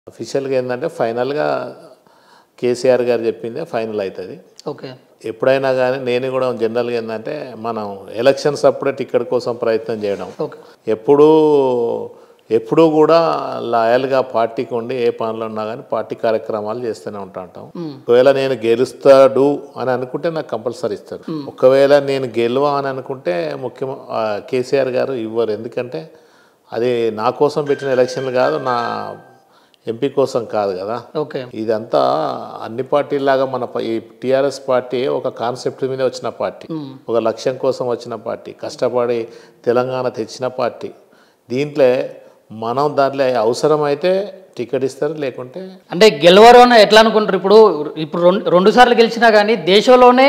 అఫీషియల్గా ఏంటంటే ఫైనల్గా కేసీఆర్ గారు చెప్పిందే ఫైనల్ అవుతుంది ఓకే ఎప్పుడైనా కానీ నేను కూడా జనరల్గా ఏంటంటే మనం ఎలక్షన్స్ అప్పుడే టికెట్ కోసం ప్రయత్నం చేయడం ఓకే ఎప్పుడూ ఎప్పుడూ కూడా లాయల్గా పార్టీకి ఉండి ఏ పనులు ఉన్నా కానీ పార్టీ కార్యక్రమాలు చేస్తూనే ఉంటా ఉంటాం ఒకవేళ నేను గెలుస్తాడు అని అనుకుంటే నాకు కంపల్సరీ ఇస్తారు ఒకవేళ నేను గెలవ అని అనుకుంటే ముఖ్యం ఆ, కేసీఆర్ గారు ఇవ్వరు ఎందుకంటే అది నా కోసం పెట్టిన ఎలక్షన్లు కాదు నా ఎంపీ కోసం కాదు కదా ఓకే ఇదంతా అన్ని పార్టీలాగా మన ప- ఈ టిఆర్ఎస్ పార్టీ ఒక కాన్సెప్ట్ మీద వచ్చిన పార్టీ ఒక లక్ష్యం కోసం వచ్చిన పార్టీ కష్టపడి తెలంగాణ తెచ్చిన పార్టీ దీంట్లో మనం దాంట్లో అవసరమైతే టికెట్ ఇస్తారు లేకుంటే అంటే గెలవరు అని ఎట్లా అనుకుంటారు ఇప్పుడు ఇప్పుడు రెండు రెండు సార్లు గెలిచినా కానీ దేశంలోనే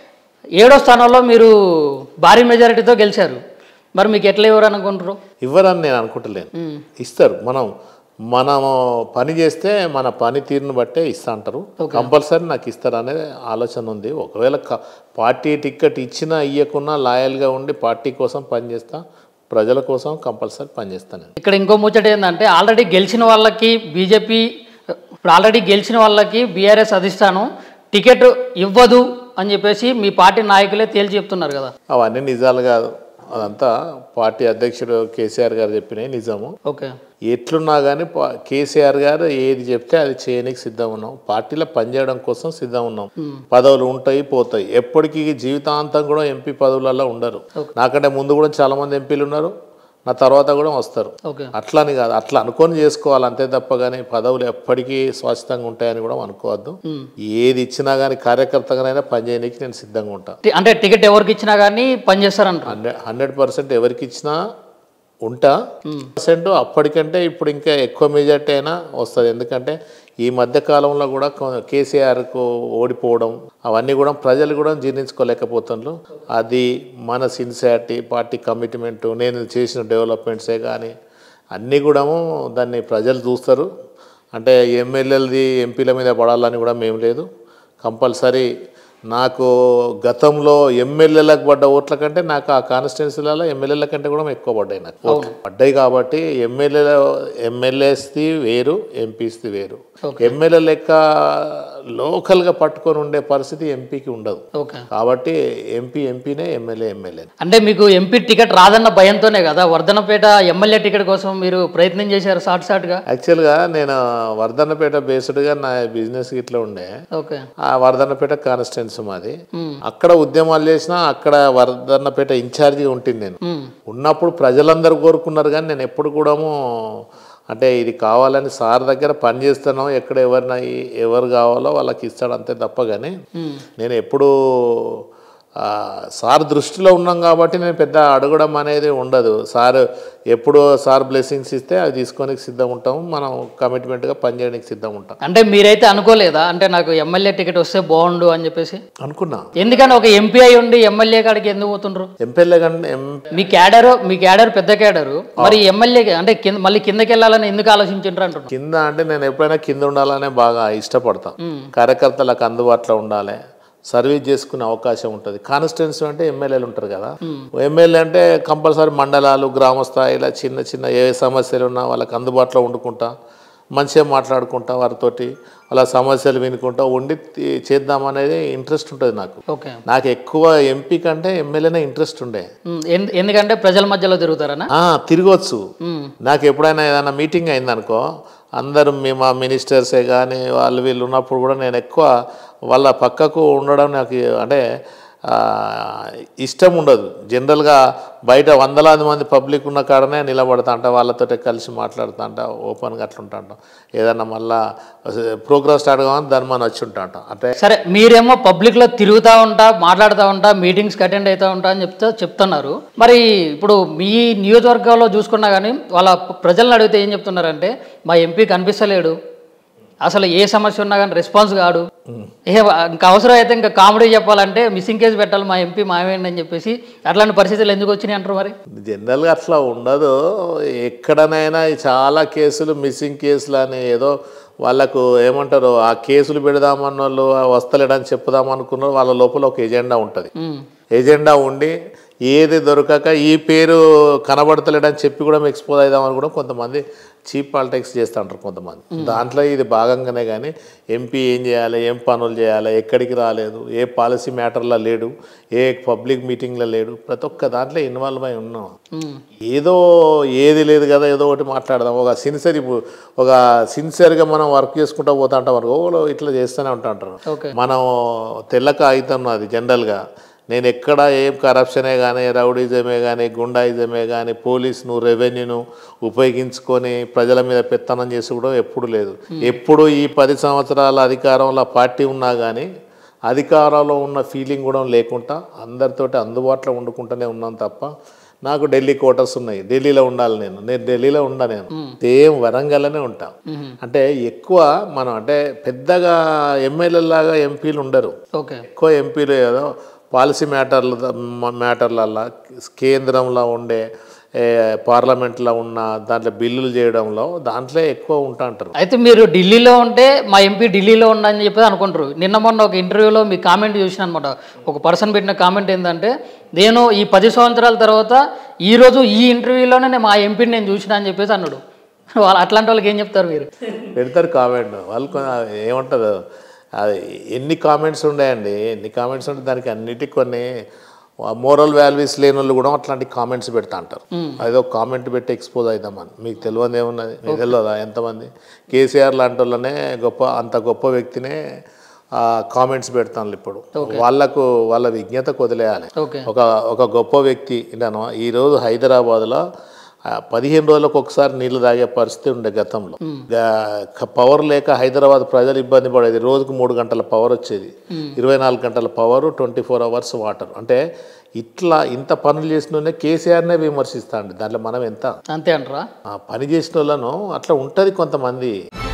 ఏడో స్థానంలో మీరు భారీ మెజారిటీతో గెలిచారు మరి మీకు ఎట్లా ఎవరు అనుకుంటారు ఇవ్వరని నేను అనుకుంటలేను ఇస్తారు మనం మనం పని చేస్తే మన పని తీరును బట్టే ఇస్తా అంటారు కంపల్సరీ నాకు ఇస్తారు అనేది ఆలోచన ఉంది ఒకవేళ క- పార్టీ టికెట్ ఇచ్చినా ఇవ్వకున్నా లాయల్గా ఉండి పార్టీ కోసం పనిచేస్తా ప్రజల కోసం కంపల్సరీ పనిచేస్తాను నేను ఇక్కడ ఇంకో ముచ్చట ఏంటంటే ఆల్రెడీ గెలిచిన వాళ్ళకి బీజేపీ ఇప్పుడు ఆల్రెడీ గెలిచిన వాళ్ళకి బీఆర్ఎస్ అధిష్టానం టికెట్ ఇవ్వదు అని చెప్పేసి మీ పార్టీ నాయకులే తేల్చి చెప్తున్నారు కదా అవన్నీ నిజాలు కాదు అదంతా పార్టీ అధ్యక్షుడు కేసీఆర్ గారు చెప్పినవి నిజము ఓకే ఎట్లున్నా కానీ పా- కేసీఆర్ గారు ఏది చెప్తే అది చేయడానికి సిద్ధం ఉన్నాం పార్టీలో పనిచేయడం కోసం సిద్ధం ఉన్నాం పదవులు ఉంటాయి పోతాయి ఎప్పటికీ జీవితాంతం కూడా ఎంపీ పదవులలో ఉండరు నాకంటే ముందు కూడా చాలా మంది ఎంపీలు ఉన్నారు నా తర్వాత కూడా వస్తారు ఓకే అట్లని కాదు అట్లా అనుకొని చేసుకోవాలి అంతే తప్ప కానీ పదవులు ఎప్పటికీ శాశ్వతంగా ఉంటాయని కూడా అనుకోవద్దు ఏది ఇచ్చినా కానీ కార్యకర్తగానైనా పనిచేయడానికి నేను సిద్ధంగా ఉంటాను టి- అంటే టికెట్ ఎవరికి ఇచ్చినా కానీ పనిచేస్తారంటారు హండ్రెడ్ హండ్రెడ్ పర్సెంట్ ఎవరికి ఇచ్చినా ఉంటా పర్సెంట్ అప్పటికంటే ఇప్పుడు ఇంకా ఎక్కువ మెజార్టీ అయినా వస్తుంది ఎందుకంటే ఈ మధ్య కాలంలో కూడా కొ- కేసీఆర్కు ఓడిపోవడం అవన్నీ కూడా ప్రజలు కూడా జీర్ణించుకోలేకపోతున్నారు అది మన సిన్సియారిటీ పార్టీ కమిట్మెంట్ నేను చేసిన డెవలప్మెంట్సే కానీ అన్నీ కూడా దాన్ని ప్రజలు చూస్తారు అంటే ఎమ్మెల్యేలది ఎంపీల మీద పడాలని కూడా మేము లేదు కంపల్సరీ నాకు గతంలో ఎమ్మెల్యేలకు పడ్డ ఓట్ల కంటే నాకు ఆ కాన్స్టిట్యున్సీలలో ఎమ్మెల్యేల కంటే కూడా ఎక్కువ పడ్డాయి నాకు ఓట్లు పడ్డాయి కాబట్టి ఎమ్మెల్యేల ఎమ్మెల్యేస్ది వేరు ఎంపీస్ది వేరు ఎమ్మెల్యే లెక్క లోకల్గా పట్టుకొని ఉండే పరిస్థితి ఎంపీకి ఉండదు ఓకే కాబట్టి ఎంపీ ఎంపీనే ఎమ్మెల్యే ఎమ్మెల్యే అంటే మీకు ఎంపీ టికెట్ రాదన్న భయంతోనే కదా వర్ధనపేట ఎమ్మెల్యే టికెట్ కోసం మీరు ప్రయత్నం చేశారు షార్ట్ షార్ట్గా యాక్చువల్గా నేను వర్ధన్నపేట బేస్డ్గా నా బిజినెస్ ఇట్లా ఉండే ఓకే ఆ వర్ధన్నపేట కాన్స్టిట్యున్సీ మాది అక్కడ ఉద్యమాలు చేసినా అక్కడ వర్ధన్నపేట ఇన్ఛార్జిగా ఉంటుంది నేను మ్మ్. ఉన్నప్పుడు ప్రజలందరూ కోరుకున్నారు కానీ నేను ఎప్పుడు కూడాము అంటే ఇది కావాలని సార్ దగ్గర పని చేస్తున్నాం ఎక్కడ ఎవరిన ఎవరు కావాలో వాళ్ళకి ఇస్తాడు అంతే తప్ప కానీ నేను ఎప్పుడు ఆ, సార్ దృష్టిలో ఉన్నాం కాబట్టి నేను పెద్ద అడగడం అనేది ఉండదు సార్ ఎప్పుడు సార్ బ్లెస్సింగ్స్ ఇస్తే అవి తీసుకోనికి సిద్ధం ఉంటాం మనం కమిట్మెంట్గా పనిచేయడానికి సిద్ధం ఉంటాం అంటే మీరైతే అనుకోలేదా అంటే నాకు ఎమ్మెల్యే టికెట్ వస్తే బాగుండు అని చెప్పేసి అనుకున్నా ఎందుకని ఒక ఎంపీ అయి ఉండి ఎమ్మెల్యే కాడికి ఎందుకు పోతుండ్రు ఎంపీఎల్ఏ కంటే ఎం మీ క్యాడర్ మీ క్యాడర్ పెద్ద క్యాడరు మరి ఎమ్మెల్యే అంటే కింద మళ్ళీ కిందకి వెళ్ళాలని ఎందుకు ఆలోచించారు అంటున్నారు కింద అంటే నేను ఎప్పుడైనా కింద ఉండాలనే బాగా ఇష్టపడతాను కార్యకర్తలకు అందుబాటులో ఉండాలి సర్వీస్ చేసుకునే అవకాశం ఉంటుంది కాన్స్టిట్యున్సీ అంటే ఎమ్మెల్యేలు ఉంటారు కదా ఎమ్మెల్యే అంటే కంపల్సరీ మండలాలు గ్రామ స్థాయిలో చిన్న చిన్న ఏ సమస్యలు ఉన్నా వాళ్ళకి అందుబాటులో వండుకుంటా మంచిగా మాట్లాడుకుంటా వారితోటి అలా సమస్యలు వినుకుంటా ఉండి తీ- చేద్దామనేది ఇంట్రెస్ట్ ఉంటుంది నాకు ఓకే నాకు ఎక్కువ ఎంపీ కంటే ఎమ్మెల్యేనే ఇంట్రెస్ట్ ఉండే ఉమ్, ఎందు- ఎందుకంటే ప్రజల మధ్యలో తిరుగుతారనా ఆ, తిరగవచ్చు ఉమ్, నాకు ఎప్పుడైనా ఏదైనా మీటింగ్ అయిందనుకో అందరూ మీ మా మినిస్టర్సే కానీ వాళ్ళు వీళ్ళు ఉన్నప్పుడు కూడా నేను ఎక్కువ వాళ్ళ పక్కకు ఉండడం నాకు అంటే ఆ, ఇష్టం ఉండదు జనరల్గా బయట వందలాది మంది పబ్లిక్ ఉన్న కాడనే నిలబడతా అంట వాళ్ళతో కలిసి మాట్లాడుతా అంట ఓపెన్గా అట్లా ఉంటా అంట ఏదన్నా మళ్ళా ప్రోగ్రామ్ స్టార్ట్ కావాలని దాన్ని మనం వచ్చి ఉంటా అంట అంటే సరే మీరేమో పబ్లిక్ లో తిరుగుతూ ఉంటా మాట్లాడుతూ ఉంటా మీటింగ్స్కి అటెండ్ అవుతూ ఉంటా అని చెప్తే చెప్తున్నారు మరి ఇప్పుడు మీ నియోజకవర్గంలో చూసుకున్నా కానీ వాళ్ళ ప్రజలను అడిగితే ఏం చెప్తున్నారంటే మా ఎంపీ కనిపిస్తలేడు అసలు ఏ సమస్య ఉన్నా కానీ రెస్పాన్స్ కాడు ఏ ఇంకా అవసరం అయితే ఇంకా కామెడీ చెప్పాలంటే మిస్సింగ్ కేసు పెట్టాలి మా ఎంపీ మావేయండి అని చెప్పేసి అట్లాంటి పరిస్థితులు ఎందుకు వచ్చినాయి అంటారు మరి జనరల్గా అట్లా ఉండదు ఎక్కడనైనా ఈ చాలా కేసులు మిస్సింగ్ కేసులు అని ఏదో వాళ్ళకు ఏమంటారు ఆ కేసులు పెడదామన్న వాళ్ళు వస్తలేడని చెప్పుదామనుకున్న వాళ్ళ లోపల ఒక ఎజెండా ఉంటుంది ఉమ్, ఎజెండా ఉండి ఏది దొరకక ఈ పేరు కనబడతలేడని చెప్పి కూడా ఎక్స్పోజ్ అవుదామని కూడా కొంతమంది చీప్ పాలిటిక్స్ చేస్తూ ఉంటారు కొంతమంది దాంట్లో ఇది భాగంగానే కానీ ఎంపీ ఏం చేయాలి ఏం పనులు చేయాలి ఎక్కడికి రాలేదు ఏ పాలసీ మ్యాటర్లో లేడు ఏ పబ్లిక్ మీటింగ్లో లేడు ప్రతి ఒక్క దాంట్లో ఇన్వాల్వ్ అయి ఉన్నాం ఉమ్, ఏదో ఏది లేదు కదా ఏదో ఒకటి మాట్లాడదాం ఒక సిన్సియర్ ఇప్పుడు ఒక సిన్సియర్గా మనం వర్క్ చేసుకుంటూ పోతా ఉంటాం అనుకో ఓలో ఇట్లా చేస్తూనే ఉంటా ఉంటారు ఓకే మనం తెల్ల కాగితం అది జనరల్గా నేను ఎక్కడ ఏం కరప్షనే కానీ రౌడీజమే కానీ గుండాయిజమే కానీ పోలీసును రెవెన్యూను ఉపయోగించుకొని ప్రజల మీద పెత్తనం చేసి కూడా ఎప్పుడు లేదు ఎప్పుడు ఈ పది సంవత్సరాల అధికారంలో పార్టీ ఉన్నా కానీ అధికారంలో ఉన్న ఫీలింగ్ కూడా లేకుండా అందరితోటి అందుబాటులో వండుకుంటూనే ఉన్నాను తప్ప నాకు ఢిల్లీ క్వార్టర్స్ ఉన్నాయి ఢిల్లీలో ఉండాలి నేను నేను ఢిల్లీలో ఉండా నేను సేమ్ వరంగల్లోనే ఉంటా అంటే ఎక్కువ మనం అంటే పెద్దగా ఎమ్మెల్యేలాగా ఎంపీలు ఉండరు ఓకే ఎక్కువ ఎంపీలు ఏదో పాలసీ మ్యాటర్లు మ్యాటర్లల్లో కేంద్రంలో ఉండే ఏ, పార్లమెంట్లో ఉన్న దాంట్లో బిల్లులు చేయడంలో దాంట్లో ఎక్కువ ఉంటా అంటారు అయితే మీరు ఢిల్లీలో ఉంటే మా ఎంపీ ఢిల్లీలో ఉండని చెప్పి అనుకుంటారు నిన్న మొన్న ఒక ఇంటర్వ్యూలో మీ కామెంట్ చూసిన అనమాట ఒక పర్సన్ పెట్టిన కామెంట్ ఏంటంటే నేను ఈ పది సంవత్సరాల తర్వాత ఈ రోజు ఈ ఇంటర్వ్యూలోనే నేను మా ఎంపీని నేను చూసిన అని చెప్పేసి అన్నాడు వాళ్ళు అట్లాంటి వాళ్ళకి ఏం చెప్తారు మీరు పెడతారు కామెంట్ వాళ్ళు కొ- ఏమంటారు అది ఎన్ని కామెంట్స్ ఉన్నాయండి ఎన్ని కామెంట్స్ ఉంటే దానికి అన్నిటికి కొన్ని మోరల్ వాల్యూస్ లేని వాళ్ళు కూడా అట్లాంటి కామెంట్స్ పెడతా అంటారు అదో కామెంట్ పెట్టి ఎక్స్పోజ్ అవుతామని మీకు తెలియదు ఏమున్నది మీకు తెలియదా ఎంతమంది కేసీఆర్ లాంటి వాళ్ళనే గొప్ప అంత గొప్ప వ్యక్తినే కామెంట్స్ పెడతాను ఇప్పుడు వాళ్ళకు వాళ్ళ విజ్ఞతకు వదిలేయాలి ఓకే ఒక ఒక గొప్ప వ్యక్తి నేను ఈరోజు హైదరాబాద్లో ఆ, పదిహేను రోజులకు ఒకసారి నీళ్లు తాగే పరిస్థితి ఉండే గతంలో గా- పవర్ లేక హైదరాబాద్ ప్రజలు ఇబ్బంది పడేది రోజుకు మూడు గంటల పవర్ వచ్చేది ఇరవై నాలుగు గంటల power twenty four hours water అంటే ఇట్లా ఇంత పనులు చేసిన కేసీఆర్నే విమర్శిస్తా అండి దాంట్లో మనం ఎంత అంతే అంటారా ఆ పని చేసిన వాళ్ళను అట్లా ఉంటుంది కొంతమంది